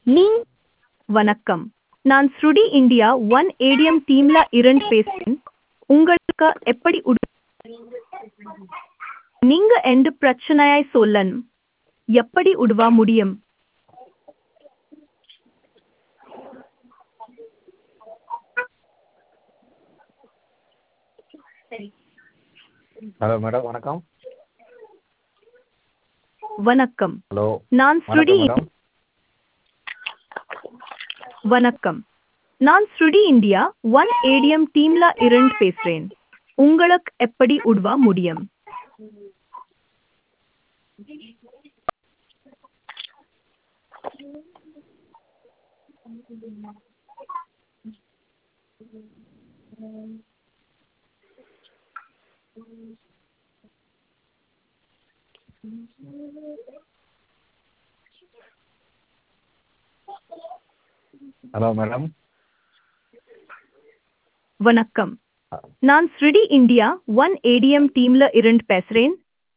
நீ வணக்கம் நான் ஸ்ருடி இந்தியா ஒன் ஏடிஎம் டீம்ல இருந்து பேசுறேன் உங்களுக்கு எப்படி உதவ நீங்க எந்த பிரச்சனையாய் சொல்லணும் எப்படி உதவ முடியும் ஹலோ மேடம் வணக்கம் வணக்கம் ஹலோ நான் ஸ்ருடி வணக்கம் மேடம் வணக்கம் நான் ஸ்ருடி இந்தியா ஒன் ஏடிஎம் டீம்ல இருந்து பேசுறேன் உங்களுக்கு எப்படி உதவ முடியும் ஹலோ மேடம் வணக்கம் நான் ஸ்ருடி இந்தியா ஒன் ஏடிஎம் டீம்ல இருந்து பேசுறேன்